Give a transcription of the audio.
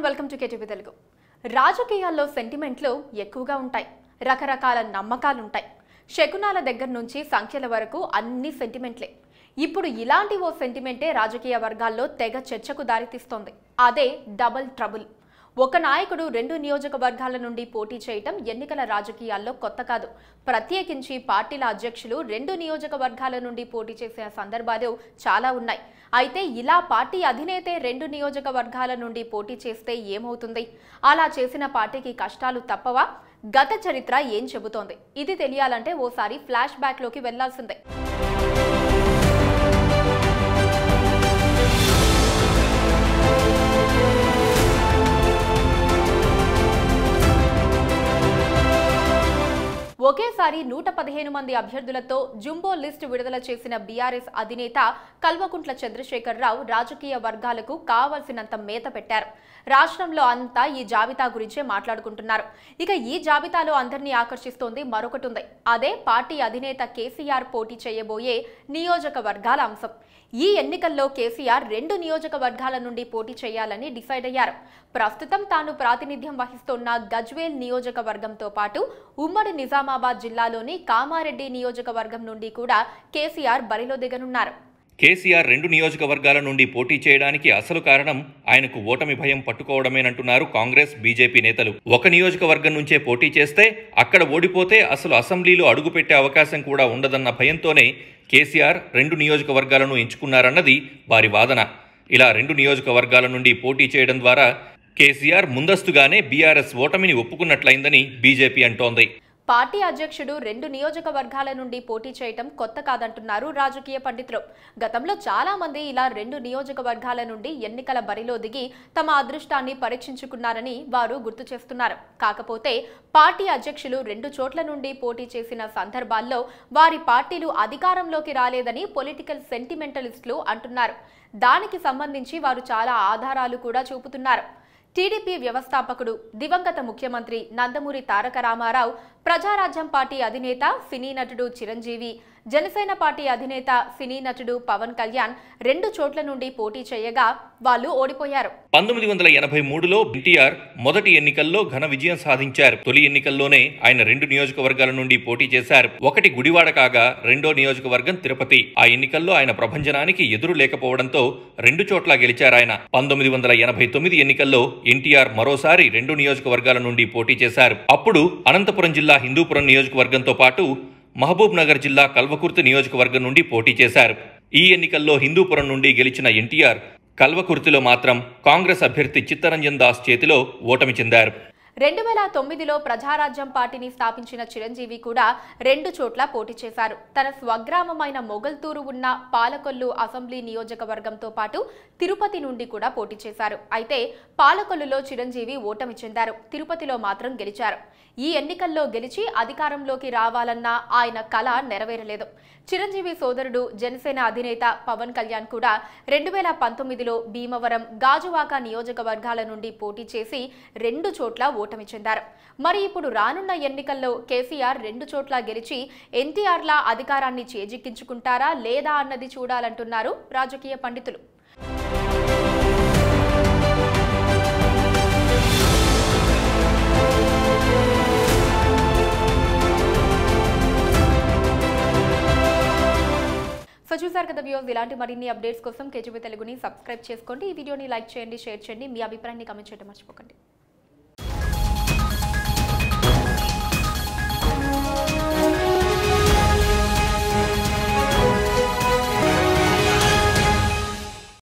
and welcome to KTV Telugu రాజకీయాల్లో సెంటిమెంట్లు ఎక్కువగా ఉంటాయి రకరకాల నమ్మకాలుంటాయి శకునాల దగ్గర నుంచి సంఖ్యల వరకు అన్ని సెంటిమెంట్లే ఇప్పుడు ఇలాంటి ఓ సెంటిమెంటే రాజకీయ వర్గాల్లో తెగ చర్చకు దారితీస్తోంది అదే డబుల్ ట్రబుల్ ఒక నాయకుడు రెండు నియోజకవర్గాల నుండి పోటీ చేయటం ఎన్నికల రాజకీయాల్లో కొత్త కాదు ప్రత్యేకించి పార్టీల అధ్యక్షులు రెండు నియోజకవర్గాల నుండి పోటీ చేసిన సందర్భాలు చాలా ఉన్నాయి అయితే ఇలా పార్టీ అధినేతే రెండు నియోజకవర్గాల నుండి పోటీ చేస్తే ఏమవుతుంది అలా చేసిన పార్టీకి కష్టాలు తప్పవా గత చరిత్ర ఏం చెబుతోంది ఇది తెలియాలంటే ఓసారి ఫ్లాష్ బ్యాక్లోకి వెళ్లాల్సిందే ఒకేసారి నూట పదిహేను మంది అభ్యర్థులతో జుంబో లిస్టు విడుదల చేసిన బీఆర్ఎస్ అధినేత కల్వకుంట్ల చంద్రశేఖరరావు రాజకీయ వర్గాలకు కావలసినంత మేత పెట్టారు రాష్ట్రంలో అంతా ఈ జాబితా గురించే మాట్లాడుకుంటున్నారు ఇక ఈ జాబితాలో అందరినీ ఆకర్షిస్తోంది మరొకటి ఉంది అదే పార్టీ అధినేత కేసీఆర్ పోటీ చేయబోయే నియోజకవర్గాల అంశం ఈ ఎన్నికల్లో కేసీఆర్ రెండు నియోజకవర్గాల నుండి పోటీ చేయాలని డిసైడ్ అయ్యారు ప్రస్తుతం తాను ప్రాతినిధ్యం వహిస్తున్న గజ్వేల్ నియోజకవర్గంతో పాటు ఉమ్మడి నిజామాబాద్ జిల్లాలోని కామారెడ్డి నియోజకవర్గం నుండి కూడా కేసీఆర్ బరిలో దిగనున్నారు కేసీఆర్ రెండు నియోజకవర్గాల నుండి పోటీ చేయడానికి అసలు కారణం ఆయనకు ఓటమి భయం పట్టుకోవడమేనంటున్నారు కాంగ్రెస్ బీజేపీ నేతలు ఒక నియోజకవర్గం నుంచే పోటీ చేస్తే అక్కడ ఓడిపోతే అసలు అసెంబ్లీలో అడుగుపెట్టే అవకాశం కూడా ఉండదన్న భయంతోనే కేసీఆర్ రెండు నియోజకవర్గాలను ఎంచుకున్నారన్నది వారి వాదన ఇలా రెండు నియోజకవర్గాల నుండి పోటీ చేయడం ద్వారా కేసీఆర్ ముందస్తుగానే బీఆర్ఎస్ ఓటమిని ఒప్పుకున్నట్లయిందని బీజేపీ అంటోంది పార్టీ అధ్యక్షుడు రెండు నియోజకవర్గాల నుండి పోటీ చేయటం కొత్త కాదంటున్నారు రాజకీయ పండితులు గతంలో చాలా మంది ఇలా రెండు నియోజకవర్గాల నుండి ఎన్నికల బరిలో దిగి తమ అదృష్టాన్ని పరీక్షించుకున్నారని వారు గుర్తు చేస్తున్నారు కాకపోతే పార్టీ అధ్యక్షులు రెండు చోట్ల నుండి పోటీ చేసిన సందర్భాల్లో వారి పార్టీలు అధికారంలోకి రాలేదని పొలిటికల్ సెంటిమెంటలిస్టులు అంటున్నారు దానికి సంబంధించి వారు చాలా ఆధారాలు కూడా చూపుతున్నారు టీడీపీ వ్యవస్థాపకుడు దివంగత ముఖ్యమంత్రి నందమూరి తారక రామారావు ప్రజారాజ్యం పార్టీ అధినేత సినీ నటుడు చిరంజీవి జనసేన పార్టీ అధినేత సినీ నటుడు పవన్ కళ్యాణ్ రెండు చోట్ల నుండి పోటీ చేయగా వాళ్ళు ఓడిపోయారు పంతొమ్మిది వందల ఎనభై మూడులో ఎన్టీఆర్ మొదటి ఎన్నికల్లో ఘన విజయం సాధించారు తొలి ఎన్నికల్లోనే ఆయన రెండు నియోజకవర్గాల నుండి పోటీ చేశారు ఒకటి గుడివాడ కాగా రెండో నియోజకవర్గం తిరుపతి ఆ ఎన్నికల్లో ఆయన ప్రభంజనానికి ఎదురు లేకపోవడంతో రెండు చోట్ల గెలిచారాయన పంతొమ్మిది వందల ఎనభై తొమ్మిది ఎన్నికల్లో ఎన్టీఆర్ మరోసారి రెండు నియోజకవర్గాల నుండి పోటీ చేశారు అప్పుడు అనంతపురం జిల్లా హిందూపురం నియోజకవర్గంతో పాటు మహబూబ్ నగర్ జిల్లా కల్వకుర్తి నియోజకవర్గం నుండి పోటీ చేశారు ఈ ఎన్నికల్లో హిందూపురం నుండి గెలిచిన ఎన్టీఆర్ కల్వకుర్తిలో మాత్రం కాంగ్రెస్ అభ్యర్థి చిత్తరంజన్ దాస్ చేతిలో ఓటమి చెందారు రెండు వేల తొమ్మిదిలో ప్రజారాజ్యం పార్టీని స్థాపించిన చిరంజీవి కూడా రెండు చోట్ల పోటీ చేశారు తన స్వగ్రామమైన మొగల్తూరు ఉన్న పాలకొల్లు అసెంబ్లీ నియోజకవర్గంతో పాటు తిరుపతి నుండి కూడా పోటీ చేశారు అయితే పాలకొల్లులో చిరంజీవి ఓటమి చెందారు తిరుపతిలో మాత్రం గెలిచారు ఈ ఎన్నికల్లో గెలిచి అధికారంలోకి రావాలన్న ఆయన కళ నెరవేరలేదు చిరంజీవి సోదరుడు జనసేన అధినేత పవన్ కళ్యాణ్ కూడా రెండు వేల పంతొమ్మిదిలో భీమవరం గాజువాక నియోజకవర్గాల నుండి పోటీ చేసి రెండు చోట్ల ఓటమి చెందారు మరి ఇప్పుడు రానున్న ఎన్నికల్లో కేసీఆర్ రెండు చోట్ల గెలిచి ఎన్టీఆర్లా అధికారాన్ని చేజిక్కించుకుంటారా లేదా అన్నది చూడాలంటున్నారు రాజకీయ పండితులు సో చూసారు కదా వ్యూస్ ఇలాంటి మరిన్ని అప్డేట్స్ కోసం కేజీబీ తెలుగుని సబ్స్క్రైబ్ చేసుకోండి ఈ వీడియోని లైక్ చేయండి షేర్ చేయండి మీ అభిప్రాయాన్ని కమెంట్ చేయడం మర్చిపోకండి